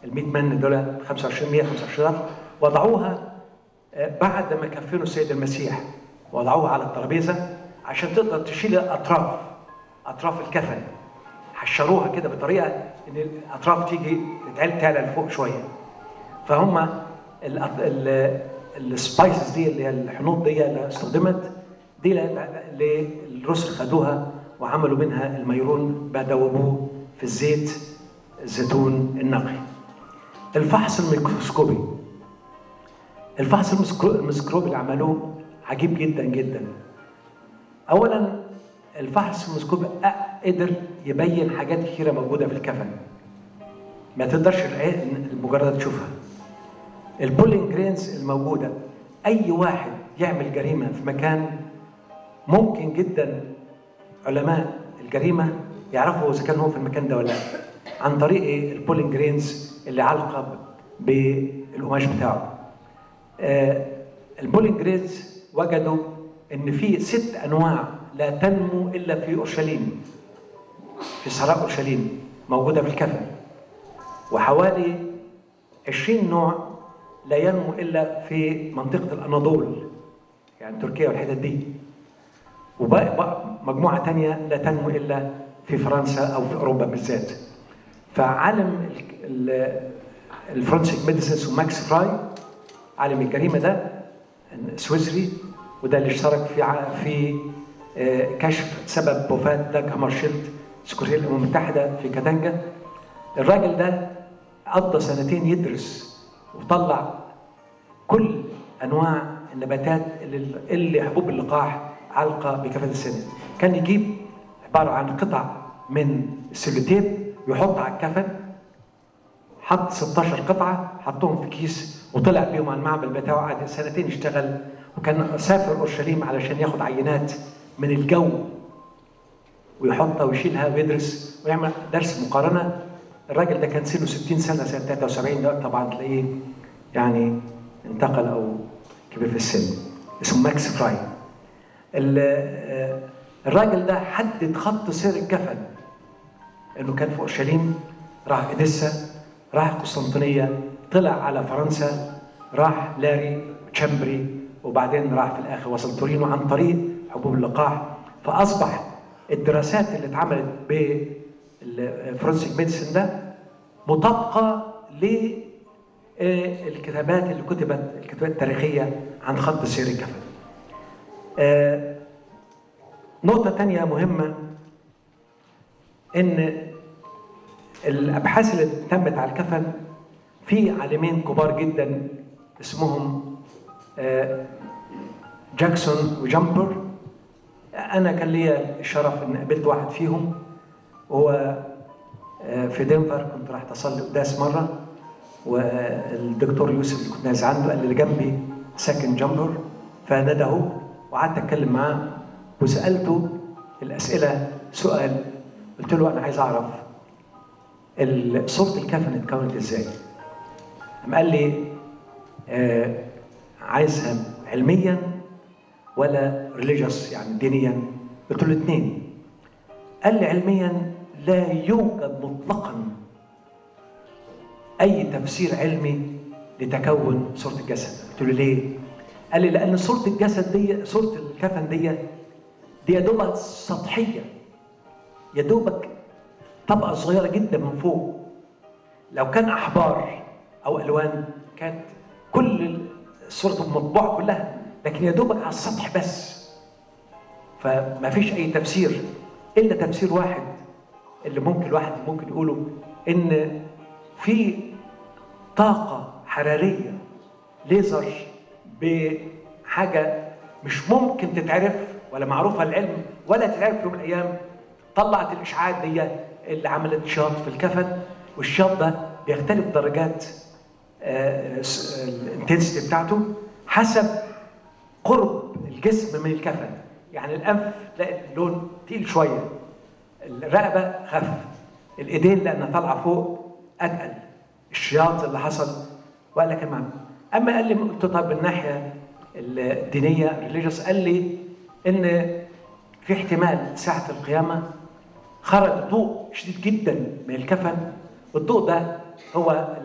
ال 100 من دول 25 125 وضعوها آه، بعد ما كفنوا السيد المسيح وضعوها على الترابيزه عشان تقدر تشيل الاطراف اطراف الكفن حشروها كده بطريقه ان الاطراف تيجي تتعل تعلى لفوق شويه فهم السبايسز دي اللي هي الحنوط دي اللي استخدمت دي اللي الرسل خدوها وعملوا منها الميرون بدوبوه في الزيت الزيتون النقي الفحص الميكروسكوبي الفحص المسكرو- الميكروسكوبي اللي عملوه عجيب جدا جدا اولا الفحص الميكروسكوبي أ- قدر يبين حاجات كثيره موجوده في الكفن ما تقدرش العين مجرد تشوفها البولينج جرينز الموجوده اي واحد يعمل جريمه في مكان ممكن جدا علماء الجريمه يعرفوا اذا كان هو في المكان ده ولا لا عن طريق ايه البولينج جرينز اللي علقه بالقماش بتاعه آه، البولينج جرينز وجدوا ان في ست انواع لا تنمو الا في اورشليم في صحراء اورشليم موجوده في الكفن وحوالي 20 نوع لا ينمو الا في منطقه الاناضول يعني تركيا والحتت دي وبقى بقى مجموعه تانية لا تنمو الا في فرنسا او في اوروبا بالذات فعالم ال- ال- الفرنسيك ميديسنس وماكس فراي عالم الجريمه ده سويسري وده اللي اشترك في ع- في آه، كشف سبب وفاه داج هامرشيلد سكرتير الامم المتحده في كاتانجا الراجل ده قضى سنتين يدرس وطلع كل انواع النباتات اللي, اللي حبوب اللقاح علقه بكفاءه السن كان يجيب عباره عن قطع من السلوتيب ويحط على الكفن حط 16 قطعه حطهم في كيس وطلع بيهم على المعمل بتاعه قعد سنتين يشتغل وكان سافر اورشليم علشان ياخد عينات من الجو ويحطها ويشيلها ويدرس ويعمل درس مقارنه الراجل ده كان سنه 60 سنه سنه 73 ده طبعا تلاقيه يعني انتقل او كبير في السن اسمه ماكس فراي ال- آه، الراجل ده حدد خط سير الكفن انه كان في اورشليم راح اديسا راح قسطنطينيه طلع على فرنسا راح لاري تشامبري وبعدين راح في الاخر وصل تورينو عن طريق حبوب اللقاح فاصبح الدراسات اللي اتعملت بالفرنسيك ميديسن ده مطابقه للكتابات اللي كتبت الكتابات التاريخيه عن خط سير الكفن. آه، نقطة تانية مهمة إن الأبحاث اللي تمت على الكفن في عالمين كبار جدا اسمهم آه، جاكسون وجامبر أنا كان ليا الشرف إن قابلت واحد فيهم وهو آه، في دنفر كنت راح أصلي قداس مرة والدكتور يوسف اللي كنت نازل عنده قال لي اللي جنبي ساكن جامبر فندهه وقعدت اتكلم معاه وسالته الاسئله سؤال قلت له انا عايز اعرف ال- صوره الكفن اتكونت ازاي؟ قام قال لي آه عايزها علميا ولا ريليجيوس يعني دينيا؟ قلت له الاثنين قال لي علميا لا يوجد مطلقا اي تفسير علمي لتكون صوره الجسد قلت له ليه قال لي لان صوره الجسد دي صوره الكفن دي دي يا دوبك سطحيه يا دوبك طبقه صغيره جدا من فوق لو كان احبار او الوان كانت كل صورته المطبوعه كلها لكن يا دوبك على السطح بس فما فيش اي تفسير الا تفسير واحد اللي ممكن الواحد ممكن يقوله ان في طاقه حراريه ليزر بحاجه مش ممكن تتعرف ولا معروفه العلم ولا تتعرف في يوم من الايام طلعت الاشعاعات دي اللي عملت شاط في الكفن والشاط ده بيختلف درجات الانتنسيتي بتاعته حسب قرب الجسم من الكفن يعني الانف تلاقي اللون تقيل شويه الرقبه خف الايدين لانها طالعه فوق اتقل الشياط اللي حصل وقال لك المعنى اما قال لي قلت طب من الناحيه الدينيه الريليجيوس قال لي ان في احتمال ساعه القيامه خرج ضوء شديد جدا من الكفن الضوء ده هو